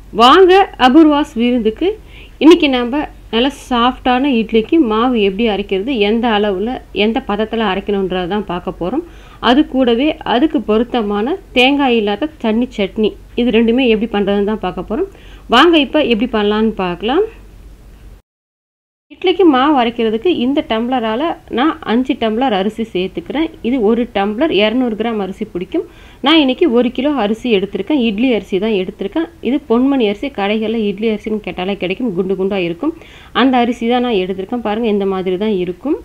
வாங்க அபூர்வாஸ் விருந்துக்கு இன்றைக்கி நம்ம நல்லா சாஃப்டான இட்லிக்கு மாவு எப்படி அரைக்கிறது எந்த அளவில் எந்த பதத்தில் அரைக்கணுன்றது தான் பார்க்க போகிறோம் அது கூடவே அதுக்கு பொருத்தமான தேங்காய் இல்லாத தண்ணி சட்னி இது ரெண்டுமே எப்படி பண்ணுறதுன்னு தான் பார்க்க போகிறோம் வாங்க இப்போ எப்படி பண்ணலான்னு பார்க்கலாம் இட்லிக்கு மாவு அரைக்கிறதுக்கு இந்த டம்ளரால் நான் அஞ்சு டம்ளர் அரிசி சேர்த்துக்கிறேன் இது ஒரு டம்ளர் இரநூறு கிராம் அரிசி பிடிக்கும் நான் இன்றைக்கி ஒரு கிலோ அரிசி எடுத்திருக்கேன் இட்லி அரிசி தான் எடுத்திருக்கேன் இது பொன்மணி அரிசி கடைகளில் இட்லி அரிசின்னு கேட்டாலே கிடைக்கும் குண்டு குண்டாக இருக்கும் அந்த அரிசி தான் நான் எடுத்திருக்கேன் பாருங்கள் இந்த மாதிரி தான் இருக்கும்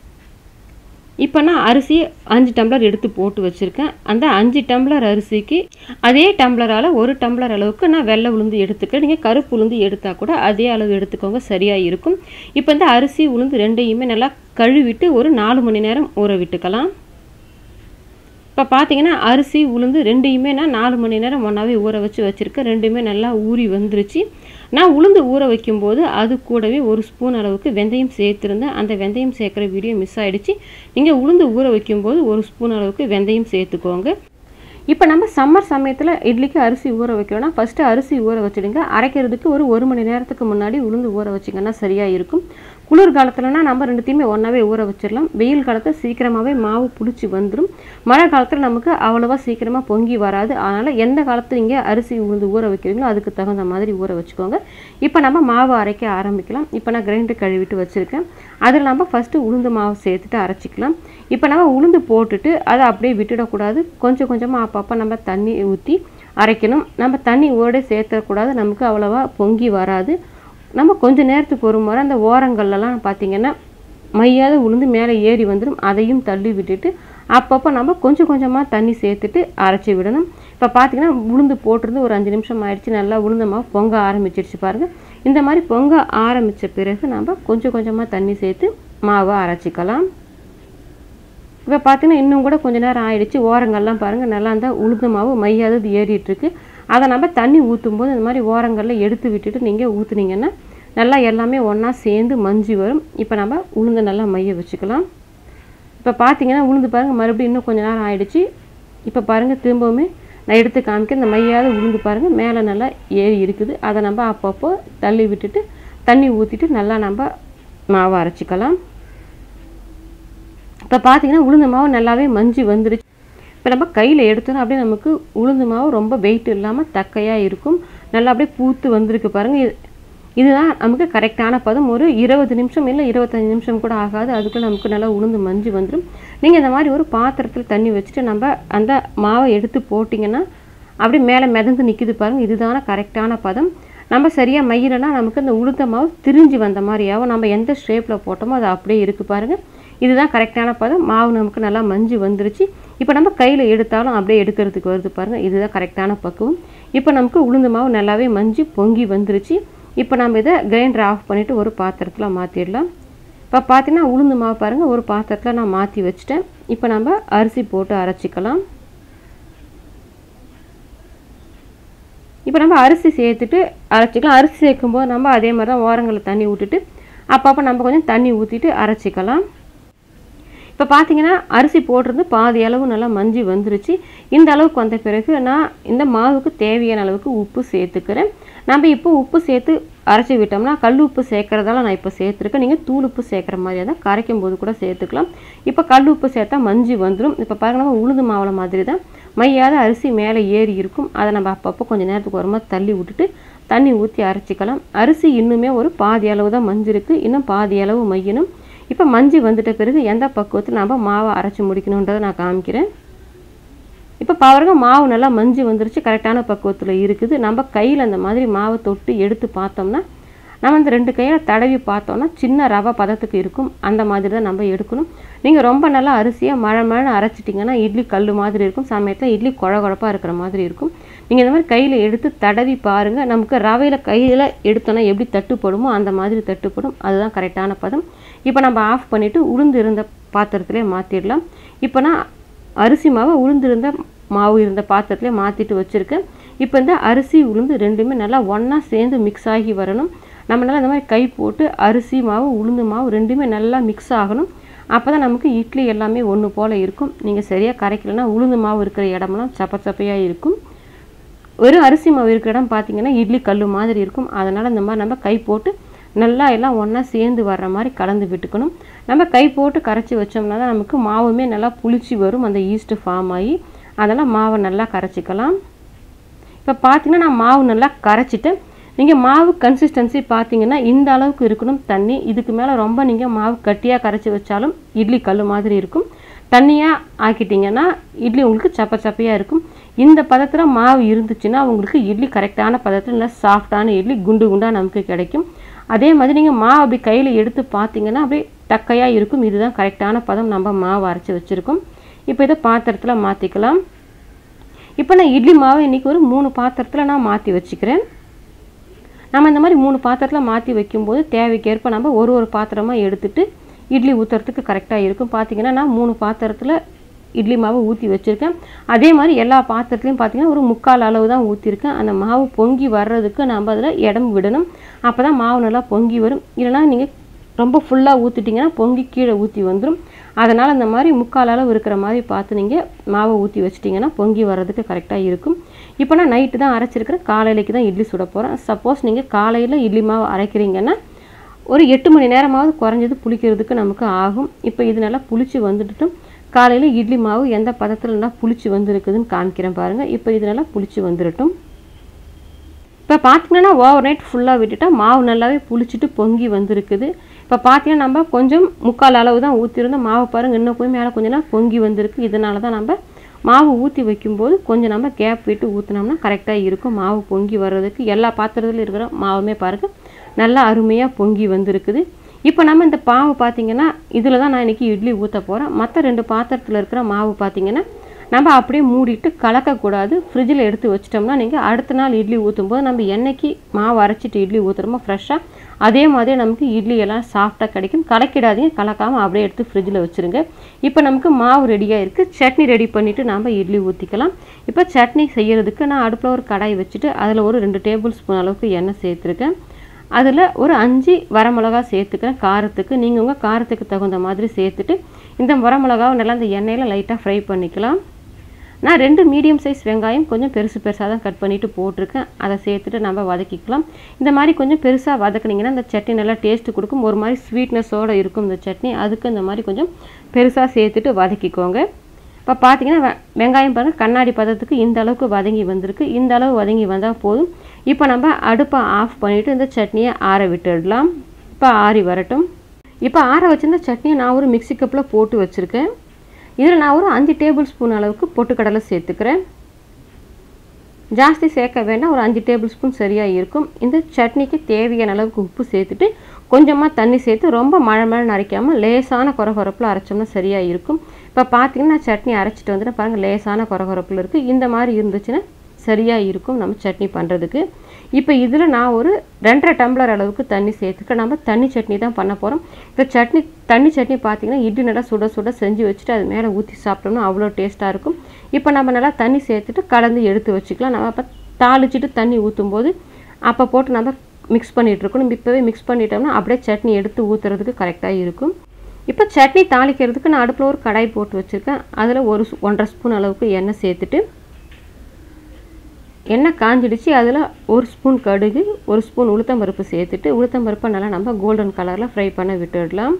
இப்போ நான் அரிசி அஞ்சு டம்ளர் எடுத்து போட்டு வச்சுருக்கேன் அந்த அஞ்சு டம்ளர் அரிசிக்கு அதே டம்ளரால் ஒரு டம்ளர் அளவுக்கு நான் வெள்ளை உளுந்து எடுத்துக்கிறேன் நீங்கள் கருப்பு உளுந்து எடுத்தால் கூட அதே அளவு எடுத்துக்கோங்க சரியாக இருக்கும் இப்போ இந்த அரிசி உளுந்து ரெண்டையுமே நல்லா கழுவிட்டு ஒரு நாலு மணி நேரம் ஊற விட்டுக்கலாம் இப்போ பார்த்தீங்கன்னா அரிசி உளுந்து ரெண்டையுமே நான் நாலு மணி நேரம் ஒன்றாவே ஊற வச்சு வச்சுருக்கேன் ரெண்டுமே நல்லா ஊறி வந்துருச்சு நான் உளுந்து ஊற வைக்கும்போது அது கூடவே ஒரு ஸ்பூன் அளவுக்கு வெந்தயம் சேர்த்துருந்தேன் அந்த வெந்தயம் சேர்க்குற வீடியோ மிஸ் ஆகிடுச்சு நீங்கள் உளுந்து ஊற வைக்கும்போது ஒரு ஸ்பூன் அளவுக்கு வெந்தயம் சேர்த்துக்கோங்க இப்போ நம்ம சம்மர் சமயத்தில் இட்லிக்கு அரிசி ஊற வைக்கிறோன்னா ஃபஸ்ட்டு அரிசி ஊற வச்சுடுங்க அரைக்கிறதுக்கு ஒரு ஒரு மணி நேரத்துக்கு முன்னாடி உளுந்து ஊற வச்சிங்கன்னா சரியாக இருக்கும் குளிர் காலத்துலனா நம்ம ரெண்டுத்தையுமே ஒன்றாவே ஊற வச்சிடலாம் வெயில் காலத்தில் சீக்கிரமாகவே மாவு புளிச்சு வந்துடும் மழை காலத்தில் நமக்கு அவ்வளோவா சீக்கிரமாக பொங்கி வராது அதனால் எந்த காலத்தில் நீங்கள் அரிசி உளுந்து ஊற வைக்கிறீங்களோ அதுக்கு தகுந்த மாதிரி ஊற வச்சுக்கோங்க இப்போ நம்ம மாவு அரைக்க ஆரம்பிக்கலாம் இப்போ நான் கிரைண்டர் கழுவிட்டு வச்சுருக்கேன் அதில் நம்ம ஃபஸ்ட்டு உளுந்து மாவு சேர்த்துட்டு அரைச்சிக்கலாம் இப்போ நம்ம உளுந்து போட்டுட்டு அதை அப்படியே விட்டுடக்கூடாது கொஞ்சம் கொஞ்சமாக அப்பப்போ நம்ம தண்ணி ஊற்றி அரைக்கணும் நம்ம தண்ணி ஓட சேர்த்தக்கூடாது நமக்கு அவ்வளோவா பொங்கி வராது நம்ம கொஞ்சம் நேரத்துக்கு ஒரு முறை அந்த ஓரங்கள்லாம் பார்த்திங்கன்னா மையாத உளுந்து மேலே ஏறி வந்துடும் அதையும் தள்ளி விட்டுட்டு அப்பப்போ நம்ம கொஞ்சம் கொஞ்சமாக தண்ணி சேர்த்துட்டு அரைச்சி விடணும் இப்போ பார்த்திங்கன்னா உளுந்து போட்டிருந்து ஒரு அஞ்சு நிமிஷம் ஆயிடுச்சு நல்லா உளுந்த மாவு பொங்க ஆரம்பிச்சிருச்சு பாருங்கள் இந்த மாதிரி பொங்க ஆரம்பித்த பிறகு நம்ம கொஞ்சம் கொஞ்சமாக தண்ணி சேர்த்து மாவை அரைச்சிக்கலாம் இப்போ பார்த்தீங்கன்னா இன்னும் கூட கொஞ்ச நேரம் ஆயிடுச்சு ஓரங்கள்லாம் பாருங்கள் நல்லா இருந்தால் உளுந்த மாவு மையாதது ஏறிட்டுருக்கு அதை நம்ம தண்ணி ஊற்றும் போது இந்த மாதிரி ஓரங்களில் எடுத்து விட்டுட்டு நீங்கள் ஊற்றுனீங்கன்னா நல்லா எல்லாமே ஒன்றா சேர்ந்து மஞ்சி வரும் இப்போ நம்ம உளுந்து நல்லா மைய வச்சுக்கலாம் இப்போ பார்த்தீங்கன்னா உளுந்து பாருங்கள் மறுபடியும் இன்னும் கொஞ்சம் நேரம் ஆயிடுச்சு இப்போ பாருங்கள் திரும்பவுமே நான் எடுத்து காமிக்க இந்த மையாத உளுந்து பாருங்கள் மேலே நல்லா ஏறி இருக்குது அதை நம்ம அப்பப்போ தள்ளி விட்டுட்டு தண்ணி ஊற்றிட்டு நல்லா நம்ம மாவை அரைச்சிக்கலாம் இப்போ பார்த்தீங்கன்னா உளுந்து மாவு நல்லாவே மஞ்சி வந்துருச்சு இப்போ நம்ம கையில் எடுத்தோன்னா அப்படியே நமக்கு உளுந்து மாவு ரொம்ப வெயிட் இல்லாமல் தக்கையாக இருக்கும் நல்லா அப்படியே பூத்து வந்திருக்கு பாருங்கள் இதுதான் நமக்கு கரெக்டான பதம் ஒரு இருபது நிமிஷம் இல்லை இருபத்தஞ்சி நிமிஷம் கூட ஆகாது அதுக்குள்ளே நமக்கு நல்லா உளுந்து மஞ்சு வந்துடும் நீங்கள் இந்த மாதிரி ஒரு பாத்திரத்தில் தண்ணி வச்சுட்டு நம்ம அந்த மாவை எடுத்து போட்டிங்கன்னா அப்படியே மேலே மிதந்து நிற்கிது பாருங்கள் இதுதான கரெக்டான பதம் நம்ம சரியாக மையிலனா நமக்கு அந்த உளுந்த மாவு திரிஞ்சு வந்த மாதிரி ஆகும் நம்ம எந்த ஷேப்பில் போட்டோமோ அது அப்படியே இருக்குது பாருங்கள் இதுதான் கரெக்டான பதம் மாவு நமக்கு நல்லா மஞ்சு வந்துருச்சு இப்போ நம்ம கையில் எடுத்தாலும் அப்படியே எடுக்கிறதுக்கு வருது பாருங்கள் இதுதான் கரெக்டான பக்குவம் இப்போ நமக்கு உளுந்து மாவு நல்லாவே மஞ்சு பொங்கி வந்துருச்சு இப்போ நம்ம இதை கிரைண்டர் ஆஃப் பண்ணிவிட்டு ஒரு பாத்திரத்தில் மாற்றிடலாம் இப்போ பார்த்தீங்கன்னா உளுந்து மாவு பாருங்கள் ஒரு பாத்திரத்தில் நான் மாற்றி வச்சுட்டேன் இப்போ நம்ம அரிசி போட்டு அரைச்சிக்கலாம் இப்போ நம்ம அரிசி சேர்த்துட்டு அரைச்சிக்கலாம் அரிசி சேர்க்கும்போது நம்ம அதே மாதிரி தான் ஓரங்களில் தண்ணி விட்டுட்டு அப்பப்போ நம்ம கொஞ்சம் தண்ணி ஊற்றிட்டு அரைச்சிக்கலாம் இப்போ பார்த்தீங்கன்னா அரிசி போட்டிருந்து பாதி அளவு நல்லா மஞ்சி வந்துருச்சு இந்த அளவுக்கு வந்த பிறகு நான் இந்த மாவுக்கு தேவையான அளவுக்கு உப்பு சேர்த்துக்கிறேன் நம்ம இப்போ உப்பு சேர்த்து அரைச்சி விட்டோம்னா கல் உப்பு சேர்க்குறதால நான் இப்போ சேர்த்துருக்கேன் நீங்கள் தூள் உப்பு சேர்க்குற மாதிரியாக தான் கரைக்கும் போது கூட சேர்த்துக்கலாம் இப்போ கல் உப்பு சேர்த்தா மஞ்சி வந்துடும் இப்போ பாருங்கள் நம்ம உளுந்து மாவுளை மாதிரி தான் மையாத அரிசி மேலே ஏறி இருக்கும் அதை நம்ம அப்பப்போ கொஞ்சம் நேரத்துக்கு ஒரு மாதிரி தள்ளி விட்டுட்டு தண்ணி ஊற்றி அரைச்சிக்கலாம் அரிசி இன்னுமே ஒரு பாதி அளவு தான் மஞ்சிருக்கு இன்னும் பாதி அளவு மையணும் இப்போ மஞ்சி வந்துட்ட பிறகு எந்த பக்குவத்தில் நம்ம மாவை அரைச்சி முடிக்கணுன்றதை நான் காமிக்கிறேன் இப்போ பாருங்க மாவு நல்லா மஞ்சி வந்துருச்சு கரெக்டான பக்குவத்தில் இருக்குது நம்ம கையில் அந்த மாதிரி மாவை தொட்டு எடுத்து பார்த்தோம்னா நம்ம இந்த ரெண்டு கையில் தடவி பார்த்தோம்னா சின்ன ரவை பதத்துக்கு இருக்கும் அந்த மாதிரி தான் நம்ம எடுக்கணும் நீங்கள் ரொம்ப நல்லா அரிசியாக மழை மழை அரைச்சிட்டிங்கன்னா இட்லி கல் மாதிரி இருக்கும் சமயத்தில் இட்லி குழ குழப்பாக இருக்கிற மாதிரி இருக்கும் நீங்கள் இந்த மாதிரி கையில் எடுத்து தடவி பாருங்கள் நமக்கு ரவையில் கையில் எடுத்தோன்னா எப்படி தட்டுப்படுமோ அந்த மாதிரி தட்டுப்படும் அதுதான் கரெக்டான பதம் இப்போ நம்ம ஆஃப் பண்ணிவிட்டு உளுந்து இருந்த பாத்திரத்திலே மாற்றிடலாம் இப்போ நான் அரிசி மாவை உளுந்து இருந்த மாவு இருந்த பாத்திரத்திலே மாற்றிட்டு வச்சுருக்கேன் இப்போ இந்த அரிசி உளுந்து ரெண்டுமே நல்லா ஒன்றா சேர்ந்து மிக்ஸ் ஆகி வரணும் நம்ம நல்லா இந்த மாதிரி கை போட்டு அரிசி மாவு உளுந்து மாவு ரெண்டுமே நல்லா மிக்ஸ் ஆகணும் அப்போ தான் நமக்கு இட்லி எல்லாமே ஒன்று போல் இருக்கும் நீங்கள் சரியாக கரைக்கலைன்னா உளுந்து மாவு இருக்கிற இடமெல்லாம் சப்ப சப்பையாக இருக்கும் வெறும் அரிசி மாவு இருக்கிற இடம் பார்த்தீங்கன்னா இட்லி கல் மாதிரி இருக்கும் அதனால் இந்த மாதிரி நம்ம கை போட்டு நல்லா எல்லாம் ஒன்றா சேர்ந்து வர்ற மாதிரி கலந்து விட்டுக்கணும் நம்ம கை போட்டு கரைச்சி வச்சோம்னா தான் நமக்கு மாவுமே நல்லா புளிச்சு வரும் அந்த ஈஸ்ட்டு ஃபார்ம் ஆகி அதெல்லாம் மாவை நல்லா கரைச்சிக்கலாம் இப்போ பார்த்தீங்கன்னா நான் மாவு நல்லா கரைச்சிட்டேன் நீங்கள் மாவு கன்சிஸ்டன்சி பார்த்தீங்கன்னா இந்த அளவுக்கு இருக்கணும் தண்ணி இதுக்கு மேலே ரொம்ப நீங்கள் மாவு கட்டியாக கரைச்சி வச்சாலும் இட்லி கல் மாதிரி இருக்கும் தண்ணியாக ஆக்கிட்டிங்கன்னா இட்லி உங்களுக்கு சப்ப சப்பையாக இருக்கும் இந்த பதத்தில் மாவு இருந்துச்சுன்னா உங்களுக்கு இட்லி கரெக்டான பதத்தில் நல்லா சாஃப்டான இட்லி குண்டு குண்டாக நமக்கு கிடைக்கும் அதே மாதிரி நீங்கள் மாவு அப்படி கையில் எடுத்து பார்த்தீங்கன்னா அப்படியே டக்கையாக இருக்கும் இதுதான் கரெக்டான பதம் நம்ம மாவு அரைச்சி வச்சுருக்கோம் இப்போ இதை பாத்திரத்தில் மாற்றிக்கலாம் இப்போ நான் இட்லி மாவு இன்றைக்கி ஒரு மூணு பாத்திரத்தில் நான் மாற்றி வச்சுக்கிறேன் நம்ம இந்த மாதிரி மூணு பாத்திரத்தில் மாற்றி வைக்கும்போது தேவைக்கேற்ப நம்ம ஒரு ஒரு பாத்திரமாக எடுத்துட்டு இட்லி ஊற்றுறதுக்கு கரெக்டாக இருக்கும் பார்த்தீங்கன்னா நான் மூணு பாத்திரத்தில் இட்லி மாவு ஊற்றி வச்சுருக்கேன் அதே மாதிரி எல்லா பாத்திரத்துலையும் பார்த்தீங்கன்னா ஒரு முக்கால் அளவு தான் ஊற்றிருக்கேன் அந்த மாவு பொங்கி வர்றதுக்கு நம்ம அதில் இடம் விடணும் அப்போ தான் மாவு நல்லா பொங்கி வரும் இல்லைனா நீங்கள் ரொம்ப ஃபுல்லாக ஊற்றிட்டிங்கன்னா பொங்கி கீழே ஊற்றி வந்துடும் அதனால் இந்த மாதிரி முக்கால் அளவு இருக்கிற மாதிரி பார்த்து நீங்கள் மாவை ஊற்றி வச்சிட்டிங்கன்னா பொங்கி வர்றதுக்கு கரெக்டாக இருக்கும் இப்போ நான் நைட்டு தான் அரைச்சிருக்கிறேன் காலையிலைக்கு தான் இட்லி சுட போகிறேன் சப்போஸ் நீங்கள் காலையில் இட்லி மாவு அரைக்கிறீங்கன்னா ஒரு எட்டு மணி நேரமாவது குறைஞ்சது புளிக்கிறதுக்கு நமக்கு ஆகும் இப்போ இது நல்லா புளிச்சு வந்துட்டும் காலையில் இட்லி மாவு எந்த பதத்தில் நல்லா புளிச்சு வந்திருக்குதுன்னு காமிக்கிறேன் பாருங்கள் இப்போ இது நல்லா புளிச்சு வந்துடட்டும் இப்போ பார்த்தீங்கன்னா ஓவர் நைட் ஃபுல்லாக விட்டுட்டா மாவு நல்லாவே புளிச்சிட்டு பொங்கி வந்திருக்குது இப்போ பார்த்தீங்கன்னா நம்ம கொஞ்சம் முக்கால் அளவு தான் ஊற்றிருந்தோம் மாவு பாருங்கள் இன்னும் போய் மேலே கொஞ்சம் நாள் பொங்கி வந்திருக்கு இதனால தான் நம்ம மாவு ஊற்றி வைக்கும்போது கொஞ்சம் நம்ம கேப் விட்டு ஊற்றினோம்னா கரெக்டாக இருக்கும் மாவு பொங்கி வர்றதுக்கு எல்லா பாத்திரத்துலையும் இருக்கிற மாவுமே பாருங்கள் நல்லா அருமையாக பொங்கி வந்திருக்குது இப்போ நம்ம இந்த மாவு பார்த்தீங்கன்னா இதில் தான் நான் இன்றைக்கி இட்லி ஊற்ற போகிறேன் மற்ற ரெண்டு பாத்திரத்தில் இருக்கிற மாவு பார்த்தீங்கன்னா நம்ம அப்படியே மூடிட்டு கலக்கக்கூடாது ஃப்ரிட்ஜில் எடுத்து வச்சிட்டோம்னா நீங்கள் அடுத்த நாள் இட்லி ஊற்றும்போது நம்ம என்னைக்கு மாவு அரைச்சிட்டு இட்லி ஊற்றுறோமோ ஃப்ரெஷ்ஷாக அதே மாதிரி நமக்கு இட்லி எல்லாம் சாஃப்டாக கிடைக்கும் கலக்கிடாதீங்க கலக்காமல் அப்படியே எடுத்து ஃப்ரிட்ஜில் வச்சுருங்க இப்போ நமக்கு மாவு ரெடியாக இருக்குது சட்னி ரெடி பண்ணிவிட்டு நம்ம இட்லி ஊற்றிக்கலாம் இப்போ சட்னி செய்கிறதுக்கு நான் அடுப்பில் ஒரு கடாய் வச்சுட்டு அதில் ஒரு ரெண்டு டேபிள் ஸ்பூன் அளவுக்கு எண்ணெய் சேர்த்துருக்கேன் அதில் ஒரு அஞ்சு வரமிளகா சேர்த்துக்கிறேன் காரத்துக்கு நீங்கள் உங்கள் காரத்துக்கு தகுந்த மாதிரி சேர்த்துட்டு இந்த வரமிளகாவை நல்லா இந்த எண்ணெயில் லைட்டாக ஃப்ரை பண்ணிக்கலாம் நான் ரெண்டு மீடியம் சைஸ் வெங்காயம் கொஞ்சம் பெருசு பெருசாக தான் கட் பண்ணிவிட்டு போட்டிருக்கேன் அதை சேர்த்துட்டு நம்ம வதக்கிக்கலாம் இந்த மாதிரி கொஞ்சம் பெருசாக வதக்குனிங்கன்னா இந்த சட்னி நல்லா டேஸ்ட்டு கொடுக்கும் ஒரு மாதிரி ஸ்வீட்னஸோடு இருக்கும் இந்த சட்னி அதுக்கு இந்த மாதிரி கொஞ்சம் பெருசாக சேர்த்துட்டு வதக்கிக்கோங்க இப்போ பார்த்தீங்கன்னா வெ- வெங்காயம் பாருங்கள் கண்ணாடி பதத்துக்கு இந்த அளவுக்கு வதங்கி வந்திருக்கு இந்த அளவு வதங்கி வந்தால் போதும் இப்போ நம்ம அடுப்பை ஆஃப் பண்ணிவிட்டு இந்த சட்னியை ஆற விட்டுடலாம் இப்போ ஆறி வரட்டும் இப்போ ஆற வச்சிருந்த சட்னியை நான் ஒரு மிக்ஸி கப்பில் போட்டு வச்சுருக்கேன் இதில் நான் ஒரு அஞ்சு டேபிள் ஸ்பூன் அளவுக்கு பொட்டுக்கடலை சேர்த்துக்கிறேன் ஜாஸ்தி சேர்க்க வேண்டாம் ஒரு அஞ்சு டேபிள் ஸ்பூன் சரியாக இருக்கும் இந்த சட்னிக்கு தேவையான அளவுக்கு உப்பு சேர்த்துட்டு கொஞ்சமாக தண்ணி சேர்த்து ரொம்ப மழை மழை அரைக்காமல் லேசான கொரகொரப்பில் அரைச்சோம்னா சரியாக இருக்கும் இப்போ பார்த்தீங்கன்னா நான் சட்னி அரைச்சிட்டு வந்துட்டு பாருங்கள் லேசான கொரகொரப்பில் இருக்குது இந்த மாதிரி இருந்துச்சுன்னா சரியாக இருக்கும் நம்ம சட்னி பண்ணுறதுக்கு இப்போ இதில் நான் ஒரு ரெண்டரை டம்ளர் அளவுக்கு தண்ணி சேர்த்துக்க நம்ம தண்ணி சட்னி தான் பண்ண போகிறோம் இந்த சட்னி தண்ணி சட்னி பார்த்தீங்கன்னா இட்லி நல்லா சுட சுட செஞ்சு வச்சுட்டு அது மேலே ஊற்றி சாப்பிட்டோம்னா அவ்வளோ டேஸ்ட்டாக இருக்கும் இப்போ நம்ம நல்லா தண்ணி சேர்த்துட்டு கலந்து எடுத்து வச்சுக்கலாம் நம்ம அப்போ தாளிச்சிட்டு தண்ணி ஊற்றும்போது அப்போ போட்டு நம்ம மிக்ஸ் பண்ணிகிட்டு இருக்கணும் இப்போவே மிக்ஸ் பண்ணிட்டோம்னா அப்படியே சட்னி எடுத்து ஊற்றுறதுக்கு கரெக்டாக இருக்கும் இப்போ சட்னி தாளிக்கிறதுக்கு நான் அடுப்பில் ஒரு கடாய் போட்டு வச்சுருக்கேன் அதில் ஒரு ஸ்- ஒன்றரை ஸ்பூன் அளவுக்கு எண்ணெய் சேர்த்துட்டு எண்ணெய் காஞ்சிடுச்சு அதில் ஒரு ஸ்பூன் கடுகு ஒரு ஸ்பூன் உளுத்தம்பருப்பு சேர்த்துட்டு உளுத்தம்பருப்பை நல்லா நம்ம கோல்டன் கலரில் ஃப்ரை பண்ண விட்டுடலாம்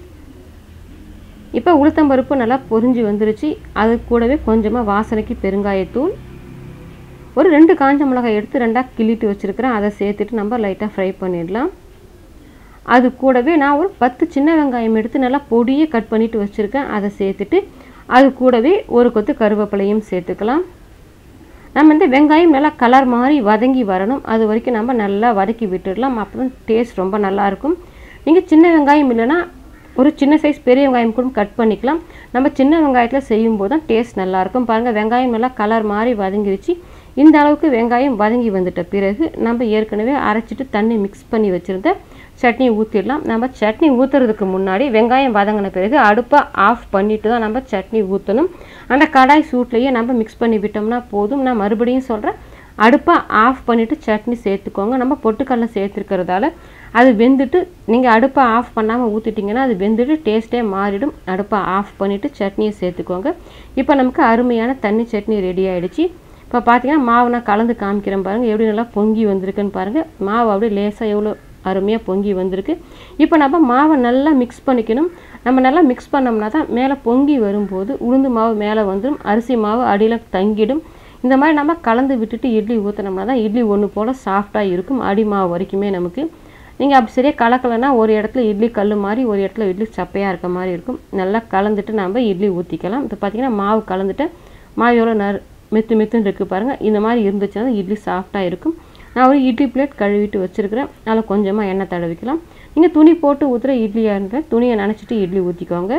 இப்போ உளுத்தம்பருப்பு நல்லா பொரிஞ்சு வந்துருச்சு அது கூடவே கொஞ்சமாக வாசனைக்கு பெருங்காயத்தூள் ஒரு ரெண்டு காஞ்ச மிளகாய் எடுத்து ரெண்டாக கிள்ளிட்டு வச்சுருக்கிறேன் அதை சேர்த்துட்டு நம்ம லைட்டாக ஃப்ரை பண்ணிடலாம் அது கூடவே நான் ஒரு பத்து சின்ன வெங்காயம் எடுத்து நல்லா பொடியே கட் பண்ணிட்டு வச்சுருக்கேன் அதை சேர்த்துட்டு அது கூடவே ஒரு கொத்து கருவேப்பிலையும் சேர்த்துக்கலாம் நம்ம இந்த வெங்காயம் நல்லா கலர் மாதிரி வதங்கி வரணும் அது வரைக்கும் நம்ம நல்லா வதக்கி விட்டுடலாம் அப்போ தான் டேஸ்ட் ரொம்ப நல்லாயிருக்கும் நீங்கள் சின்ன வெங்காயம் இல்லைன்னா ஒரு சின்ன சைஸ் பெரிய வெங்காயம் கூட கட் பண்ணிக்கலாம் நம்ம சின்ன வெங்காயத்தில் செய்யும்போது தான் டேஸ்ட் நல்லாயிருக்கும் பாருங்கள் வெங்காயம் நல்லா கலர் மாதிரி வதங்கிருச்சு இந்த அளவுக்கு வெங்காயம் வதங்கி வந்துட்ட பிறகு நம்ம ஏற்கனவே அரைச்சிட்டு தண்ணி மிக்ஸ் பண்ணி வச்சுருந்த சட்னி ஊற்றிடலாம் நம்ம சட்னி ஊற்றுறதுக்கு முன்னாடி வெங்காயம் வதங்கின பிறகு அடுப்பை ஆஃப் பண்ணிட்டு தான் நம்ம சட்னி ஊற்றணும் அந்த கடாய் சூட்லேயே நம்ம மிக்ஸ் பண்ணி விட்டோம்னா போதும் நான் மறுபடியும் சொல்கிறேன் அடுப்பை ஆஃப் பண்ணிவிட்டு சட்னி சேர்த்துக்கோங்க நம்ம பொட்டுக்கடலை சேர்த்துருக்கிறதால அது வெந்துட்டு நீங்கள் அடுப்பை ஆஃப் பண்ணாமல் ஊற்றிட்டிங்கன்னா அது வெந்துட்டு டேஸ்ட்டே மாறிடும் அடுப்பை ஆஃப் பண்ணிவிட்டு சட்னியை சேர்த்துக்கோங்க இப்போ நமக்கு அருமையான தண்ணி சட்னி ரெடி ஆயிடுச்சு இப்போ பார்த்தீங்கன்னா மாவு நான் கலந்து காமிக்கிறேன் பாருங்கள் எப்படி நல்லா பொங்கி வந்திருக்குன்னு பாருங்கள் மாவு அப்படியே லேசாக எவ்வளோ அருமையாக பொங்கி வந்திருக்கு இப்போ நம்ம மாவை நல்லா மிக்ஸ் பண்ணிக்கணும் நம்ம நல்லா மிக்ஸ் பண்ணோம்னா தான் மேலே பொங்கி வரும்போது உளுந்து மாவு மேலே வந்துடும் அரிசி மாவு அடியில் தங்கிடும் இந்த மாதிரி நம்ம கலந்து விட்டுட்டு இட்லி ஊற்றினோம்னா தான் இட்லி ஒன்று போல் சாஃப்டாக இருக்கும் அடி மாவு வரைக்குமே நமக்கு நீங்கள் அப்படி சரியாக கலக்கலைன்னா ஒரு இடத்துல இட்லி கல் மாதிரி ஒரு இடத்துல இட்லி சப்பையாக இருக்க மாதிரி இருக்கும் நல்லா கலந்துட்டு நம்ம இட்லி ஊற்றிக்கலாம் இப்போ பார்த்தீங்கன்னா மாவு கலந்துட்டு மாவு எவ்வளோ நறு மெத்து மெத்துன்னு இருக்குது பாருங்கள் இந்த மாதிரி இருந்துச்சுன்னா இட்லி சாஃப்டாக இருக்கும் நான் ஒரு இட்லி பிளேட் கழுவிட்டு வச்சுருக்கிறேன் அதில் கொஞ்சமாக எண்ணெய் தடவிக்கலாம் நீங்கள் துணி போட்டு ஊற்றுற இட்லியாக இருந்தால் துணியை நினச்சிட்டு இட்லி ஊற்றிக்கோங்க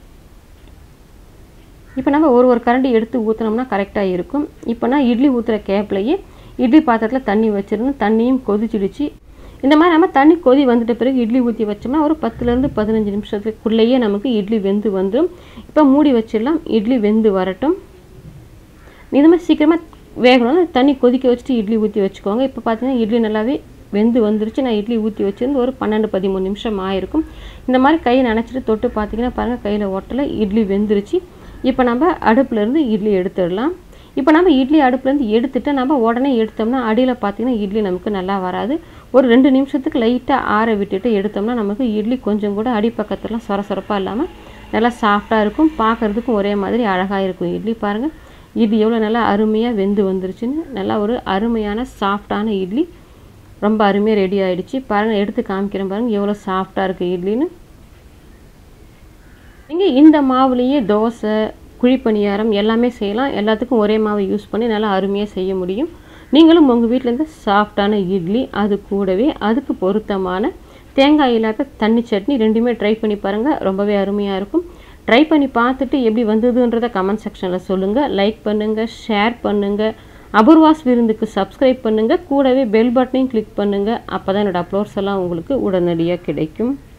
இப்போ நம்ம ஒரு ஒரு கரண்டி எடுத்து ஊற்றினோம்னா கரெக்டாக இருக்கும் இப்போ நான் இட்லி ஊற்றுற கேப்லேயே இட்லி பாத்திரத்தில் தண்ணி வச்சிருந்தேன் தண்ணியும் கொதிச்சிடுச்சு இந்த மாதிரி நம்ம தண்ணி கொதி வந்துட்ட பிறகு இட்லி ஊற்றி வச்சோம்னா ஒரு பத்துலேருந்து பதினஞ்சு நிமிஷத்துக்குள்ளேயே நமக்கு இட்லி வெந்து வந்துடும் இப்போ மூடி வச்சிடலாம் இட்லி வெந்து வரட்டும் இது மாதிரி சீக்கிரமாக வேகணும் தண்ணி கொதிக்க வச்சுட்டு இட்லி ஊற்றி வச்சுக்கோங்க இப்போ பார்த்தீங்கன்னா இட்லி நல்லாவே வெந்து வந்துருச்சு நான் இட்லி ஊற்றி வச்சிருந்து ஒரு பன்னெண்டு பதிமூணு நிமிஷம் ஆயிருக்கும் இந்த மாதிரி கையை நினச்சிட்டு தொட்டு பார்த்தீங்கன்னா பாருங்கள் கையில் ஒட்டலை இட்லி வெந்துருச்சு இப்போ நம்ம அடுப்புலேருந்து இட்லி எடுத்துடலாம் இப்போ நம்ம இட்லி அடுப்புலேருந்து எடுத்துட்டு நம்ம உடனே எடுத்தோம்னா அடியில் பார்த்தீங்கன்னா இட்லி நமக்கு நல்லா வராது ஒரு ரெண்டு நிமிஷத்துக்கு லைட்டாக ஆற விட்டுட்டு எடுத்தோம்னா நமக்கு இட்லி கொஞ்சம் கூட அடிப்பக்கத்துலாம் சொர சொரப்பாக இல்லாமல் நல்லா சாஃப்டாக இருக்கும் பார்க்குறதுக்கும் ஒரே மாதிரி அழகாக இருக்கும் இட்லி பாருங்கள் இட்லி எவ்வளோ நல்லா அருமையாக வெந்து வந்துருச்சுன்னு நல்லா ஒரு அருமையான சாஃப்டான இட்லி ரொம்ப அருமையாக ரெடி ஆகிடுச்சு பாருங்கள் எடுத்து காமிக்கிறேன் பாருங்கள் எவ்வளோ சாஃப்டாக இருக்குது இட்லின்னு நீங்கள் இந்த மாவுலேயே தோசை குழிப்பணியாரம் எல்லாமே செய்யலாம் எல்லாத்துக்கும் ஒரே மாவை யூஸ் பண்ணி நல்லா அருமையாக செய்ய முடியும் நீங்களும் உங்கள் வீட்டிலேருந்து சாஃப்டான இட்லி அது கூடவே அதுக்கு பொருத்தமான தேங்காய் இல்லாத தண்ணி சட்னி ரெண்டுமே ட்ரை பண்ணி பாருங்கள் ரொம்பவே அருமையாக இருக்கும் ட்ரை பண்ணி பார்த்துட்டு எப்படி வந்ததுன்றதை கமெண்ட் செக்ஷனில் சொல்லுங்கள் லைக் பண்ணுங்கள் ஷேர் பண்ணுங்கள் அபூர்வாஸ் விருந்துக்கு சப்ஸ்கிரைப் பண்ணுங்கள் கூடவே பெல் பட்டனையும் கிளிக் பண்ணுங்கள் அப்போ தான் என்னோடய அப்லோட்ஸ் எல்லாம் உங்களுக்கு உடனடியாக கிடைக்கும்